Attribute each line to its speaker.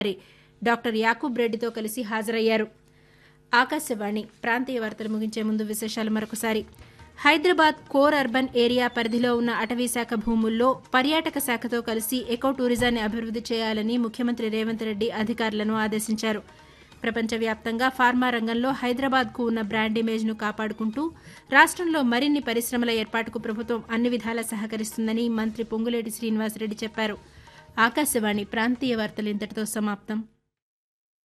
Speaker 1: doctor Yakub రెడ్డితో కలిసి హాజరయ్యారు ఆకాశవాణి ప్రాంతీయ వార్తలు ముగించే ముందు విశేషాలు మరొకసారి హైదరాబాద్ కోర్ అర్బన్ ఏరియా పరిధిలో ఉన్న అటవీ శాఖ భూముల్లో పర్యాటక శాఖతో కలిసి ఎకో టూరిజాన్ని అభివృద్ది చేయాలని ముఖ్యమంత్రి రేవంత్ రెడ్డి అధికారులను ఆదేశించారు ప్రపంచవ్యాప్తంగా ఫార్మా రంగంలో హైదరాబాద్కు ఉన్న బ్రాండ్ ఇమేజ్ను కాపాడుకుంటూ రాష్టంలో మరిన్ని పరిశ్రమల ఏర్పాటుకు ప్రభుత్వం అన్ని విధాలా సహకరిస్తుందని మంత్రి పొంగులేటి శ్రీనివాసరెడ్డి చెప్పారు ఆకాశవాణి ప్రాంతీయ వార్తలు ఇంతటితో సమాప్తం